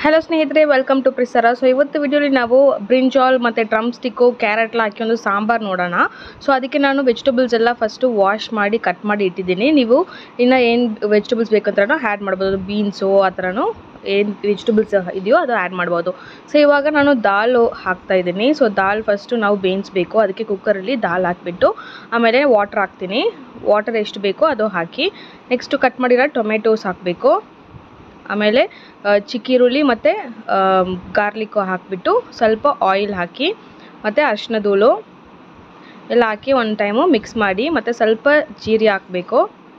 hello ಸ್ನೇಹಿತರೆ welcome to ಪ್ರಿಸರ so ಇವತ್ತು ವಿಡಿಯೋಲಿ ನಾವು ಬ್ರಿಂಜಾಲ್ ಮತ್ತು ಡ್ರಮ್ ಸ್ಟಿಕ್ಕು ಕ್ಯಾರೆಟ್ ಎಲ್ಲ ಹಾಕಿ ಒಂದು ಸಾಂಬಾರು ನೋಡೋಣ ಸೊ ಅದಕ್ಕೆ ನಾನು ವೆಜಿಟೇಬಲ್ಸ್ ಎಲ್ಲ ಫಸ್ಟು ವಾಶ್ ಮಾಡಿ ಕಟ್ ಮಾಡಿ ಇಟ್ಟಿದ್ದೀನಿ ನೀವು ಇನ್ನು ಏನು ವೆಜಿಟೇಬಲ್ಸ್ ಬೇಕಂದ್ರೂ ಆ್ಯಡ್ ಮಾಡ್ಬೋದು ಬೀನ್ಸು ಆ ಥರನೂ ಏನು ವೆಜಿಟೇಬಲ್ಸ್ ಇದೆಯೋ ಅದು ಆ್ಯಡ್ ಮಾಡ್ಬೋದು ಸೊ ಇವಾಗ ನಾನು ದಾಲ್ ಹಾಕ್ತಾ ಇದ್ದೀನಿ ಸೊ ದಾಲ್ ಫಸ್ಟು ನಾವು ಬೇಯಿಸ್ಬೇಕು ಅದಕ್ಕೆ ಕುಕ್ಕರಲ್ಲಿ ದಾಲ್ ಹಾಕಿಬಿಟ್ಟು ಆಮೇಲೆ ವಾಟ್ರ್ ಹಾಕ್ತೀನಿ ವಾಟರ್ ಎಷ್ಟು ಬೇಕೋ ಅದು ಹಾಕಿ ನೆಕ್ಸ್ಟು ಕಟ್ ಮಾಡಿರೋ ಟೊಮೆಟೋಸ್ ಹಾಕಬೇಕು ಆಮೇಲೆ ಆ, ಚಿಕ್ಕ ಈರುಳ್ಳಿ ಮತ್ತು ಗಾರ್ಲಿಕ್ಕು ಹಾಕಿಬಿಟ್ಟು ಸ್ವಲ್ಪ ಆಯಿಲ್ ಹಾಕಿ ಮತ್ತು ಅರಿಶಿನ ಧೂಳು ಎಲ್ಲ ಹಾಕಿ ಒಂದು ಟೈಮು ಮಿಕ್ಸ್ ಮಾಡಿ ಮತ್ತು ಸ್ವಲ್ಪ ಜೀರಿಗೆ ಹಾಕಬೇಕು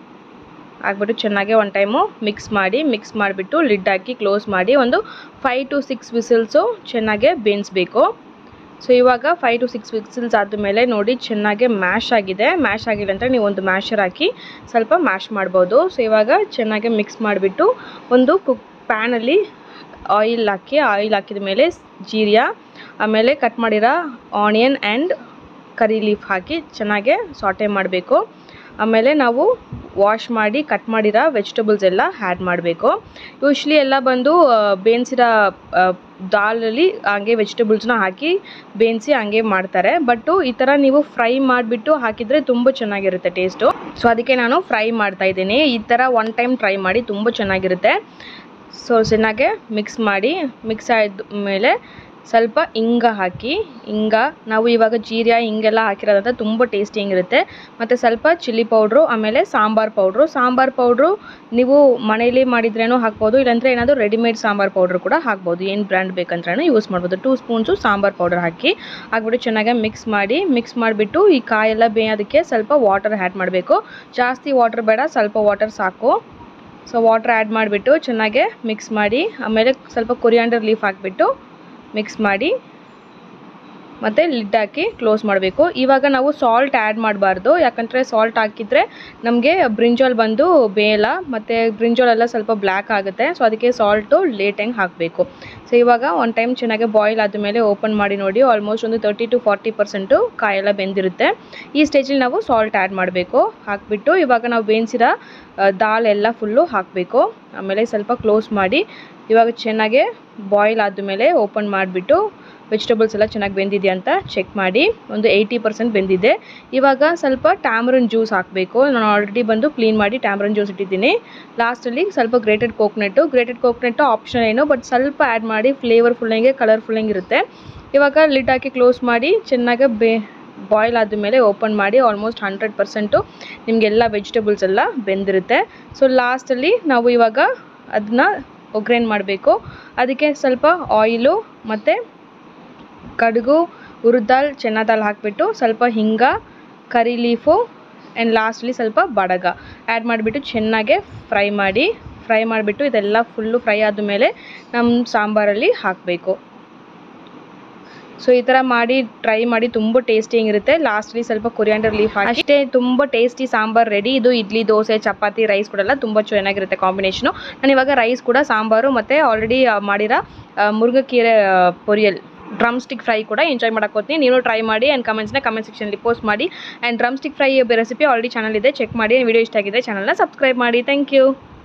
ಹಾಕ್ಬಿಟ್ಟು ಚೆನ್ನಾಗಿ ಒಂದು ಟೈಮು ಮಿಕ್ಸ್ ಮಾಡಿ ಮಿಕ್ಸ್ ಮಾಡಿಬಿಟ್ಟು ಲಿಡ್ ಹಾಕಿ ಕ್ಲೋಸ್ ಮಾಡಿ ಒಂದು ಫೈವ್ ಟು ಸಿಕ್ಸ್ ವಿಸಿಲ್ಸು ಚೆನ್ನಾಗೆ ಬೇಯಿಸ್ಬೇಕು ಸೊ ಇವಾಗ ಫೈವ್ ಟು ಸಿಕ್ಸ್ ವಿಸಿಲ್ಸ್ ಆದಮೇಲೆ ನೋಡಿ ಚೆನ್ನಾಗಿ ಮ್ಯಾಶ್ ಆಗಿದೆ ಮ್ಯಾಶ್ ಆಗಿದೆ ಅಂತ ನೀವು ಒಂದು ಮ್ಯಾಶರ್ ಹಾಕಿ ಸ್ವಲ್ಪ ಮ್ಯಾಶ್ ಮಾಡ್ಬೋದು ಸೊ ಇವಾಗ ಚೆನ್ನಾಗಿ ಮಿಕ್ಸ್ ಮಾಡಿಬಿಟ್ಟು ಒಂದು ಕುಕ್ ಪ್ಯಾನಲ್ಲಿ ಆಯಿಲ್ ಹಾಕಿ ಆಯಿಲ್ ಹಾಕಿದ ಮೇಲೆ ಜೀರಿಯ ಆಮೇಲೆ ಕಟ್ ಮಾಡಿರೋ ಆನಿಯನ್ ಆ್ಯಂಡ್ ಕರಿ ಲೀಫ್ ಹಾಕಿ ಚೆನ್ನಾಗೆ ಸಾಟೆ ಮಾಡಬೇಕು ಆಮೇಲೆ ನಾವು ವಾಶ್ ಮಾಡಿ ಕಟ್ ಮಾಡಿರೋ ವೆಜಿಟೇಬಲ್ಸ್ ಎಲ್ಲ ಆ್ಯಡ್ ಮಾಡಬೇಕು ಯೂಶ್ವಲಿ ಎಲ್ಲ ಬಂದು ಆ, ಬೇಯಿಸಿರೋ ಆ, ದಾಲಲ್ಲಿ ಹಂಗೆ ವೆಜಿಟೇಬಲ್ಸ್ನ ಹಾಕಿ ಬೇಯಿಸಿ ಹಂಗೆ ಮಾಡ್ತಾರೆ ಬಟ್ಟು ಈ ಥರ ನೀವು ಫ್ರೈ ಮಾಡಿಬಿಟ್ಟು ಹಾಕಿದರೆ ತುಂಬ ಚೆನ್ನಾಗಿರುತ್ತೆ ಟೇಸ್ಟು ಸೊ ಅದಕ್ಕೆ ನಾನು ಫ್ರೈ ಮಾಡ್ತಾ ಇದ್ದೀನಿ ಈ ಥರ ಒನ್ ಟೈಮ್ ಟ್ರೈ ಮಾಡಿ ತುಂಬ ಚೆನ್ನಾಗಿರುತ್ತೆ ಸೊ ಚೆನ್ನಾಗೆ ಮಿಕ್ಸ್ ಮಾಡಿ ಮಿಕ್ಸ್ ಆದ ಮೇಲೆ ಸ್ವಲ್ಪ ಹಿಂಗ ಹಾಕಿ ಹಿಂಗ ನಾವು ಇವಾಗ ಜೀರಿಗೆ ಹಿಂಗೆಲ್ಲ ಹಾಕಿರೋದಂತ ತುಂಬ ಟೇಸ್ಟಿಯಾಗಿರುತ್ತೆ ಮತ್ತು ಸ್ವಲ್ಪ ಚಿಲ್ಲಿ ಪೌಡ್ರು ಆಮೇಲೆ ಸಾಂಬಾರು ಪೌಡ್ರು ಸಾಂಬಾರು ಪೌಡ್ರು ನೀವು ಮನೇಲಿ ಮಾಡಿದ್ರೇನೂ ಹಾಕ್ಬೋದು ಇಲ್ಲಾಂದರೆ ಏನಾದರೂ ರೆಡಿಮೇಡ್ ಸಾಂಬಾರು ಪೌಡ್ರ್ ಕೂಡ ಹಾಕ್ಬೋದು ಏನು ಬ್ರ್ಯಾಂಡ್ ಬೇಕಂದ್ರೂ ಯೂಸ್ ಮಾಡ್ಬೋದು ಟೂ ಸ್ಪೂನ್ಸು ಸಾಂಬಾರು ಪೌಡರ್ ಹಾಕಿ ಹಾಕ್ಬಿಟ್ಟು ಚೆನ್ನಾಗಿ ಮಿಕ್ಸ್ ಮಾಡಿ ಮಿಕ್ಸ್ ಮಾಡಿಬಿಟ್ಟು ಈ ಕಾಯೆಲ್ಲ ಬೇಯೋದಕ್ಕೆ ಸ್ವಲ್ಪ ವಾಟರ್ ಆ್ಯಡ್ ಮಾಡಬೇಕು ಜಾಸ್ತಿ ವಾಟರ್ ಬೇಡ ಸ್ವಲ್ಪ ವಾಟರ್ ಸಾಕು ಸೊ ವಾಟರ್ ಆ್ಯಡ್ ಮಾಡಿಬಿಟ್ಟು ಚೆನ್ನಾಗೆ ಮಿಕ್ಸ್ ಮಾಡಿ ಆಮೇಲೆ ಸ್ವಲ್ಪ ಕೊರಿಯಾಂಡರ್ ಲೀಫ್ ಹಾಕಿಬಿಟ್ಟು ಮಿಕ್ಸ್ ಮಾಡಿ ಮತ್ತು ಲಿಡ್ ಹಾಕಿ ಕ್ಲೋಸ್ ಮಾಡಬೇಕು ಇವಾಗ ನಾವು ಸಾಲ್ಟ್ ಆ್ಯಡ್ ಮಾಡಬಾರ್ದು ಯಾಕಂದರೆ ಸಾಲ್ಟ್ ಹಾಕಿದರೆ ನಮಗೆ ಬ್ರಿಂಜಾಲ್ ಬಂದು ಬೇಯಲ್ಲ ಮತ್ತು ಬ್ರಿಂಜಾಲ್ ಎಲ್ಲ ಸ್ವಲ್ಪ ಬ್ಲ್ಯಾಕ್ ಆಗುತ್ತೆ ಸೊ ಅದಕ್ಕೆ ಸಾಲ್ಟು ಲೇಟಾಗಿ ಹಾಕಬೇಕು ಸೊ ಇವಾಗ ಒಂದು ಟೈಮ್ ಚೆನ್ನಾಗಿ ಬಾಯ್ಲ್ ಆದಮೇಲೆ ಓಪನ್ ಮಾಡಿ ನೋಡಿ ಆಲ್ಮೋಸ್ಟ್ ಒಂದು ತರ್ಟಿ ಟು ಫಾರ್ಟಿ ಪರ್ಸೆಂಟು ಕಾಯೆಲ್ಲ ಬೆಂದಿರುತ್ತೆ ಈ ಸ್ಟೇಜಲ್ಲಿ ನಾವು ಸಾಲ್ಟ್ ಆ್ಯಡ್ ಮಾಡಬೇಕು ಹಾಕಿಬಿಟ್ಟು ಇವಾಗ ನಾವು ಬೇಯಿಸಿರೋ ದಾಲ್ ಎಲ್ಲ ಫುಲ್ಲು ಹಾಕಬೇಕು ಆಮೇಲೆ ಸ್ವಲ್ಪ ಕ್ಲೋಸ್ ಮಾಡಿ ಇವಾಗ ಚೆನ್ನಾಗೆ ಬಾಯ್ಲ್ ಆದಮೇಲೆ ಓಪನ್ ಮಾಡಿಬಿಟ್ಟು ವೆಜಿಟೇಬಲ್ಸ್ ಎಲ್ಲ ಚೆನ್ನಾಗಿ ಬೆಂದಿದೆ ಅಂತ ಚೆಕ್ ಮಾಡಿ ಒಂದು ಏಯ್ಟಿ ಪರ್ಸೆಂಟ್ ಬೆಂದಿದೆ ಇವಾಗ ಸ್ವಲ್ಪ ಟ್ಯಾಮ್ರನ್ ಜ್ಯೂಸ್ ಹಾಕಬೇಕು ನಾನು ಆಲ್ರೆಡಿ ಬಂದು ಕ್ಲೀನ್ ಮಾಡಿ ಟ್ಯಾಮ್ರನ್ ಜ್ಯೂಸ್ ಇಟ್ಟಿದ್ದೀನಿ ಲಾಸ್ಟಲ್ಲಿ ಸ್ವಲ್ಪ grated coconut grated coconut option ಏನು ಬಟ್ ಸ್ವಲ್ಪ ಆ್ಯಡ್ ಮಾಡಿ ಫ್ಲೇವರ್ಫುಲ್ಲಂಗೆ ಕಲರ್ಫುಲ್ಲಂಗೆ ಇರುತ್ತೆ ಇವಾಗ ಲಿಡ್ ಹಾಕಿ ಕ್ಲೋಸ್ ಮಾಡಿ ಚೆನ್ನಾಗಿ ಬೇ ಬಾಯ್ಲ್ ಆದಮೇಲೆ ಓಪನ್ ಮಾಡಿ ಆಲ್ಮೋಸ್ಟ್ ಹಂಡ್ರೆಡ್ ಪರ್ಸೆಂಟು ನಿಮಗೆಲ್ಲ ವೆಜಿಟೇಬಲ್ಸ್ ಎಲ್ಲ ಬೆಂದಿರುತ್ತೆ ಸೊ ಲಾಸ್ಟಲ್ಲಿ ನಾವು ಇವಾಗ ಅದನ್ನ ಒಗ್ರೇನ್ ಮಾಡಬೇಕು ಅದಕ್ಕೆ ಸ್ವಲ್ಪ ಆಯಿಲು ಮತ್ತು ಕಡುಗು ಹುರಿದ ದಾಲ್ ಚೆನ್ನ ದಾಲ್ ಹಾಕಿಬಿಟ್ಟು ಸ್ವಲ್ಪ ಹಿಂಗ ಕರಿ ಲೀಫು ಆ್ಯಂಡ್ ಲಾಸ್ಟ್ಲಿ ಸ್ವಲ್ಪ ಬಡಗ ಆ್ಯಡ್ ಮಾಡಿಬಿಟ್ಟು ಚೆನ್ನಾಗೆ ಫ್ರೈ ಮಾಡಿ ಫ್ರೈ ಮಾಡಿಬಿಟ್ಟು ಇದೆಲ್ಲ ಫುಲ್ಲು ಫ್ರೈ ಆದಮೇಲೆ ನಮ್ಮ ಸಾಂಬಾರಲ್ಲಿ ಹಾಕಬೇಕು ಸೊ ಈ ಥರ ಮಾಡಿ ಟ್ರೈ ಮಾಡಿ ತುಂಬ ಟೇಸ್ಟಿಯಾಗಿರುತ್ತೆ ಲಾಸ್ಟ್ಲಿ ಸ್ವಲ್ಪ ಕೊರಿಯಾಂಡರ್ ಲೀಫ್ ಹಾಕಿ ಅಷ್ಟೇ ತುಂಬ ಟೇಸ್ಟಿ ಸಾಂಬಾರು ರೆಡಿ ಇದು ಇಡ್ಲಿ ದೋಸೆ ಚಪಾತಿ ರೈಸ್ ಕೂಡ ಎಲ್ಲ ತುಂಬ ಚೆನ್ನಾಗಿರುತ್ತೆ ಕಾಂಬಿನೇಷನು ನಾನು ಇವಾಗ ರೈಸ್ ಕೂಡ ಸಾಂಬಾರು ಮತ್ತು ಆಲ್ರೆಡಿ ಮಾಡಿರೋ ಆ, ಮುರುಗಕ್ಕೀರೆ ಆ, ಪೊರಿಯಲ್ ಡ್ರಮ್ ಸ್ಟಿಕ್ ಫ್ರೈ ಕೂಡ ಎಂಜಾಯ್ ಮಾಡಕ್ಕೆ ಹೋಗ್ತೀನಿ ನೀವು ಟ್ರೈ ಮಾಡಿ ಆ್ಯಂಡ್ ಕಮೆಂಟ್ಸ್ನ ಕಮೆಂಟ್ ಸೆಕ್ಷನಲ್ಲಿ ಪೋಸ್ಟ್ ಮಾಡಿ and drumstick fry recipe already channel ಇದೆ ಚೆಕ್ ಮಾಡಿ ವಿಡಿಯೋ ಇಷ್ಟ ಆಗಿದೆ ಚಾನಲ್ನ ಸಬ್ಸ್ಕ್ರೈಬ್ ಮಾಡಿ ಥ್ಯಾಂಕ್ ಯು